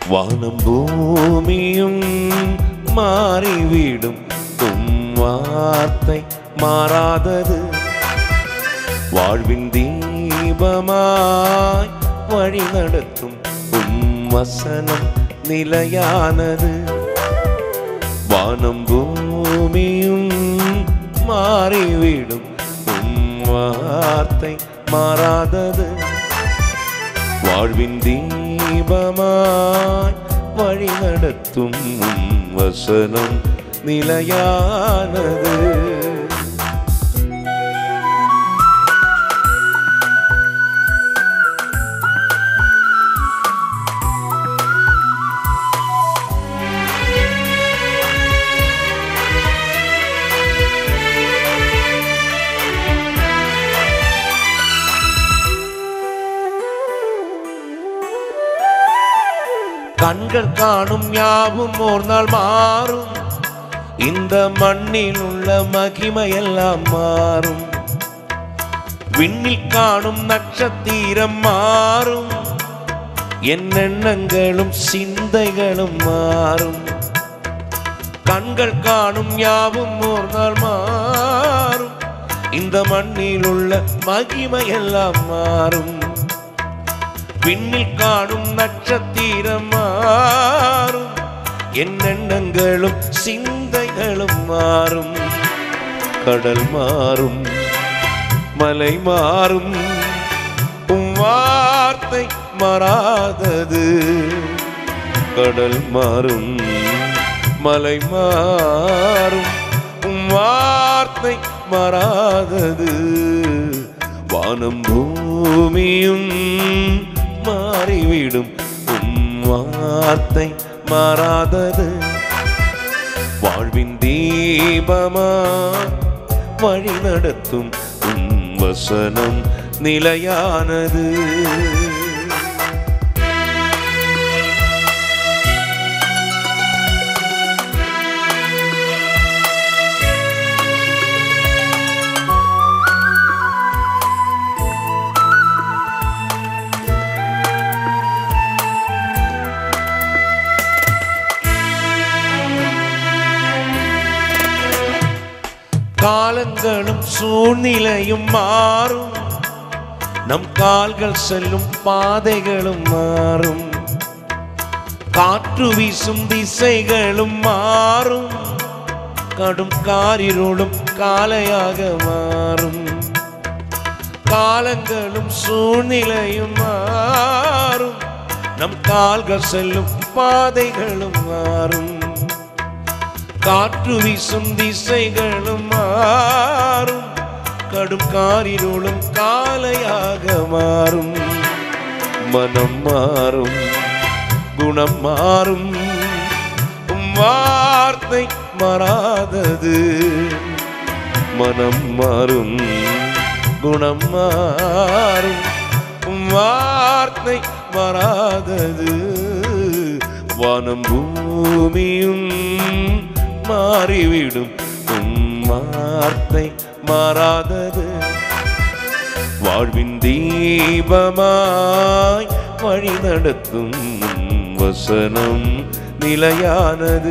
வானம் பூமியும் மாறிவிடும் உம் வார்த்தை மாறாதது வாழ்வின் தீபமாய் வழி நடத்தும் உம் வசனம் நிலையானது வானம் பூமியும் மாறிவிடும் உம் வார்த்தை மாறாதது வாழ்வின் தீபமாய் வழி நடத்தும் உம் வசனம் நிலையானது கண்கள் காணும் யாவும் ஒரு நாள் மாறும் இந்த மண்ணில் உள்ள மகிமையெல்லாம் மாறும் விண்ணில் காணும் நட்சத்திரம் மாறும் என் எண்ணங்களும் சிந்தைகளும் மாறும் கண்கள் காணும் யாவும் ஒரு நாள் மாறும் இந்த மண்ணில் உள்ள மகிமையெல்லாம் மாறும் விண்ணில் காணும் நட்சத்திரம் மாறும் என் எண்ணங்களும் சிந்தைகளும் மாறும் கடல் மாறும் மலை மாறும் உம் வார்த்தை மாறாதது கடல் மாறும் மலை மாறும் உம் வார்த்தை மாறாதது வானம் பூமியும் மாறிவிடும் உம் வார்த்தை மாறாதது வாழ்வின் தீபமா வழி நடத்தும் உம் வசனம் நிலையானது காலங்களும் சூழ்நிலையும் மாறும் நம் கால்கள் செல்லும் பாதைகளும் மாறும் காற்று வீசும் திசைகளும் மாறும் கடும் காரிருளும் காலையாக மாறும் காலங்களும் சூழ்நிலையும் மாறும் நம் கால்கள் செல்லும் பாதைகளும் மாறும் காற்று வீசும் திசைகளும் மாறும் கடும் காரிருளும் காலையாக மாறும் மனம் மாறும் குணம் மாறும் உம் வார்த்தை மாறாதது மனம் மாறும் குணம் மாறும் உம் வார்த்தை மாறாதது வானம் பூமியும் மாறிவிடும் உம் வார்த்தை மாறாதது வாழ்வின் தீபமாய் வழி நடத்தும் உம் வசனம் நிலையானது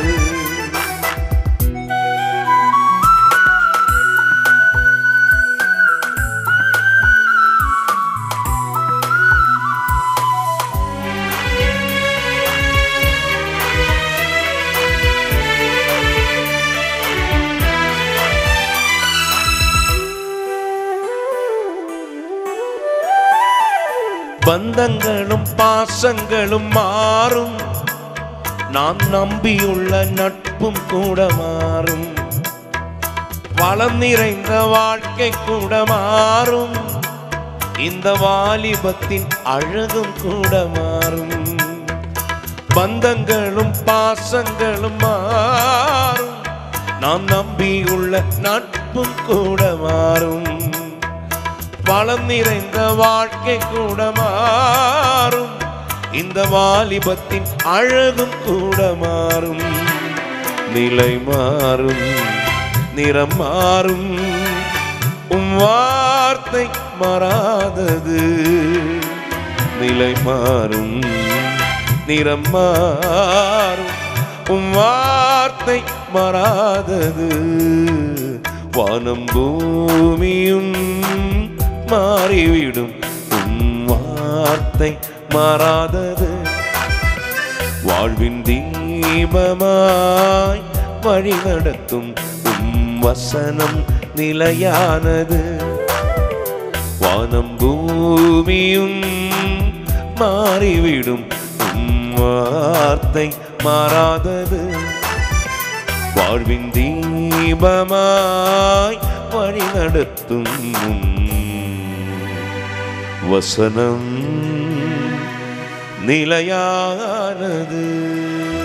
பந்தங்களும் பாசங்களும் மாறும் நாம் நம்பியுள்ள நட்பும் கூட மாறும் வளம் நிறைந்த வாழ்க்கை கூட மாறும் இந்த வாலிபத்தின் அழகும் கூட மாறும் பந்தங்களும் பாசங்களும் மாறும் நாம் நம்பியுள்ள நட்பும் கூட மாறும் வளம் நிறைந்த வாழ்க்கை கூட மாறும் இந்த வாலிபத்தின் அழகும் கூட மாறும் நிலை மாறும் நிறம் மாறும் உம் வார்த்தை மாறாதது நிலை மாறும் நிறம் மாறும் உம் வார்த்தை மாறாதது வானம் பூமியும் மாறிவிடும் உம் வார்த்தை மாறாதது வாழ்வின் தீபமாய் வழி நடத்தும் உம் வசனம் நிலையானது வானம் பூமியும் மாறிவிடும் உம் வார்த்தை மாறாதது வாழ்வின் தீபமாய் வழி நடத்தும் உம் வசனம் நிலையானது